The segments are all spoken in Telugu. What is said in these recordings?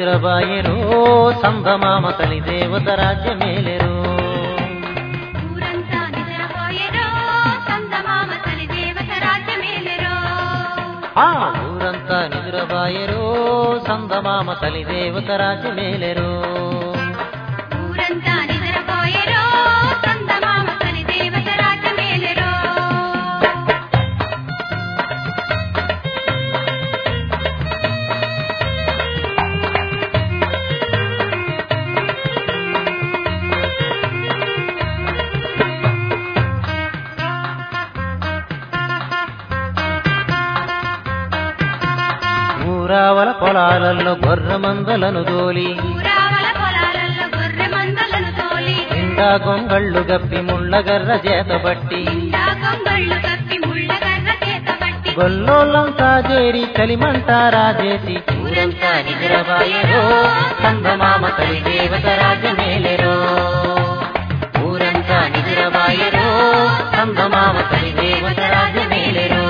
నిద్రబాయెరో సంభమామ తలి దేవత రాజ్యమేలెరో ఊరంతా నిద్రపోయెరో చందమామ తల్లి దేవత రాజ్యమేలెరో ఆ ఊరంతా నిద్రబాయెరో సంభమామ తలి దేవత రాజ్యమేలెరో ఊరంతా నిద్రపోయెరో చందమామ తల్లి దేవత రాజ్యమేలెరో ఊరావల పొలాలలో గొర్రె మందలను దోలి ఊరావల పొలాలలో గొర్రె మందలను తోలి నిండా గొంగళ్ళు గప్పి ముళ్ళగర్ర చేతబట్టి నిండా కొంగళ్ళు కప్పి ముళ్ళగర్ర చేతబట్టి గొల్లోళ్ళంతా చేరి కలిమంట రాజేసి ఊరంతా నిద్రబాయెరో సంభమామ తలి దేవత రాజ్యమేలెరో ఊరంతా నిద్రబాయెరో సంభమామ తలి దేవత రాజ్యమేలెరో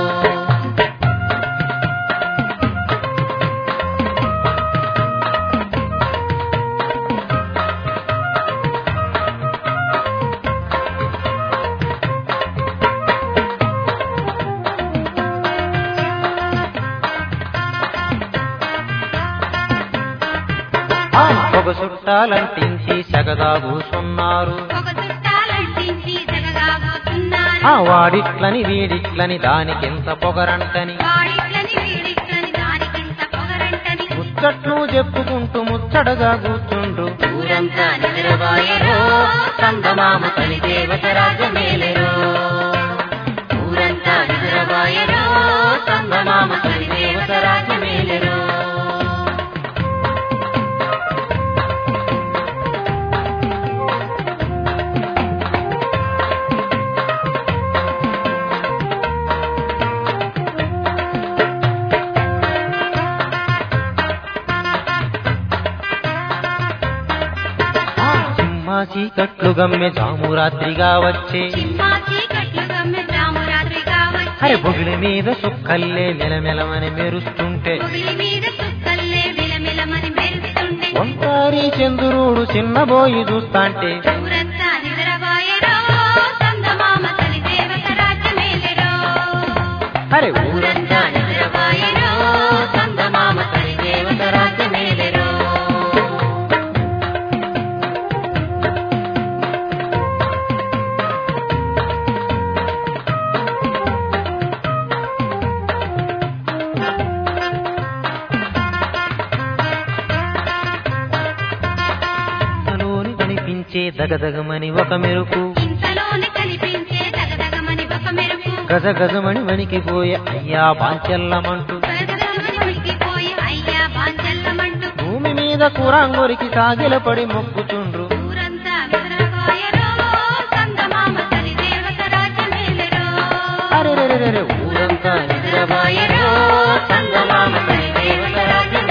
ఆ పొగ చుట్టాలంటించి సగదా కూసున్నారు ఒక చుట్టాలంటించి జగగా పోతున్నారు ఆ వాడిట్లని వీడిట్లని దానికెంత పొగరంటని వాడిట్లని వీడిట్లని దానికింత పొగరంటని ముచ్చట్లు చెప్పుకుంటూ ముచ్చటగా కూర్చుండ్రు ఊరంతా నిద్రబాయెరో సందమామ తల్లి దేవత రాజ్యమేలెరో ఊరంతా నిద్రబాయెరో సందమామ తల్లి దేవత రాజ్యమేలెరో ఆ సింహాసి కట్లు గమ్మె జామురాత్రిగా వచ్చే చిమ్మా చీకట్లు గమ్మె రామురాత్రిగా అరే వచ్చి బొగిలి మీద సుక్కల్లే మెలమెలమని మెరుస్తుంటే పొగిలి మీద చుక్కల్లే విలమిలమని మెరుస్తుండే ఒంటారి చంద్రుడు చిన్నబోయి చూస్తాంటే ఊరంతా నిద్రపోయెరో చందమామ తల్లి దేవత రాజ్యమేలెరో అరే ఊరంతా నిద్రపోయెరో చందమామ తల్లి దేవత రాజ్యమేలెరో లోని కనిపించే దగదగమని ఒక మెరుపు ఇంతలోనే కనిపించే దగదగమని ఒక మెరుపు గజ గజమణి వణికిపోయే అయ్యా బాంచెల్లమంటూ గజగజమని ఉలికిపోయి అయ్యా బాంచల్లమంటూ భూమి మీద కూరాంగొరికి సాగిలపడి మొక్కుచుండ్రు ఊరంతా నిద్రపోయెరో చందమామ తల్లి దేవత రాజ్యమేలెరో అరెరెరెరెరె ఊరంతా నిద్రబాయెరో చందమామ తల్లి దేవత రాజ్యమేలెరో